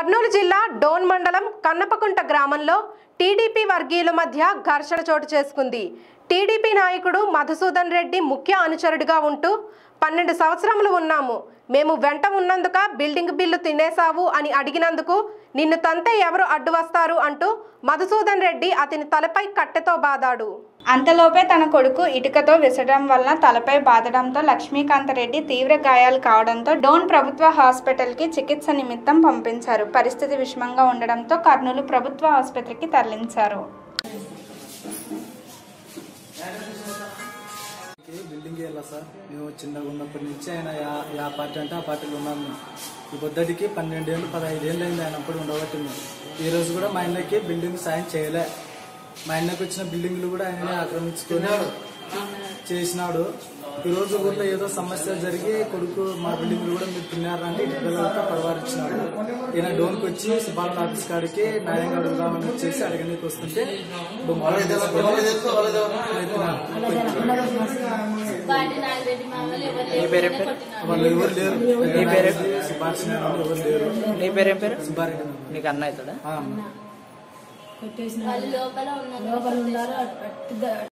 కర్నూలు జిల్లా డోన్ మండలం కన్నపకుంట గ్రామంలో టీడీపీ వర్గీయుల మధ్య ఘర్షణ చోటు చేసుకుంది టీడీపీ నాయకుడు మధుసూదన్ రెడ్డి ముఖ్య అనుచరుడిగా ఉంటూ పన్నెండు సంవత్సరములు ఉన్నాము మేము వెంట ఉన్నందుక బిల్డింగ్ బిల్లు తినేశావు అని అడిగినందుకు నిన్ను తంతే ఎవరు అడ్డు వస్తారు అంటూ మధుసూదన్ రెడ్డి అతని తలపై కట్టెతో బాదాడు అంతలోపే తన కొడుకు ఇటుకతో విసరడం వలన తలపై బాదడంతో లక్ష్మీకాంతరెడ్డి తీవ్ర గాయాలు కావడంతో డోన్ ప్రభుత్వ హాస్పిటల్కి చికిత్స నిమిత్తం పంపించారు పరిస్థితి విషమంగా ఉండడంతో కర్నూలు ప్రభుత్వ ఆసుపత్రికి తరలించారు ఈ బిల్డింగ్ వెళ్ళా సార్ మేము చిన్నగా ఉన్నప్పటి నుంచి ఆయన యా- యా పార్టీ అంటే ఆ పార్టీలో ఉన్నాం మేము ఈ పొద్దుటికి పన్నెండేళ్ళు పదహైదేళ్ళు అయింది ఆయన అప్పుడు ఉండబట్టి మేము ఈ రోజు కూడా మా ఆయనకి బిల్డింగ్ సాయం చేయలే మా ఆయనకు వచ్చిన బిల్డింగ్లు కూడా ఆయననే ఆక్రమించుకొని చేసినాడు ఈ రోజు ఊర్లో ఏదో సమస్య జరిగి కొడుకు మా బిల్డింగ్లు కూడా మీరు తిన్నారంటే ఇంటి పిల్లలతో పరివారించినాడు ఈయన డోన్కి వచ్చి సుబ్బాల ఆఫీస్ కాడికి న్యాయంగా అడుగుదామని వచ్చేసి అడగడానికి వస్తుంటే బొమ్మలు తీసుకొని ఎత్తినాడు. నీ పేరేం పేరు వాళ్ళు ఎవరు లేరు నీ పేరు? సుభాష్ నాయుడు ఎవరు లేరు నీ పేరేం పేరు సుబ్బారెడ్డి నీకు అన్న అవుతాడా ఆ, అమ్మ. కొట్టేసిన వాళ్ళు లోపల ఉన్నారు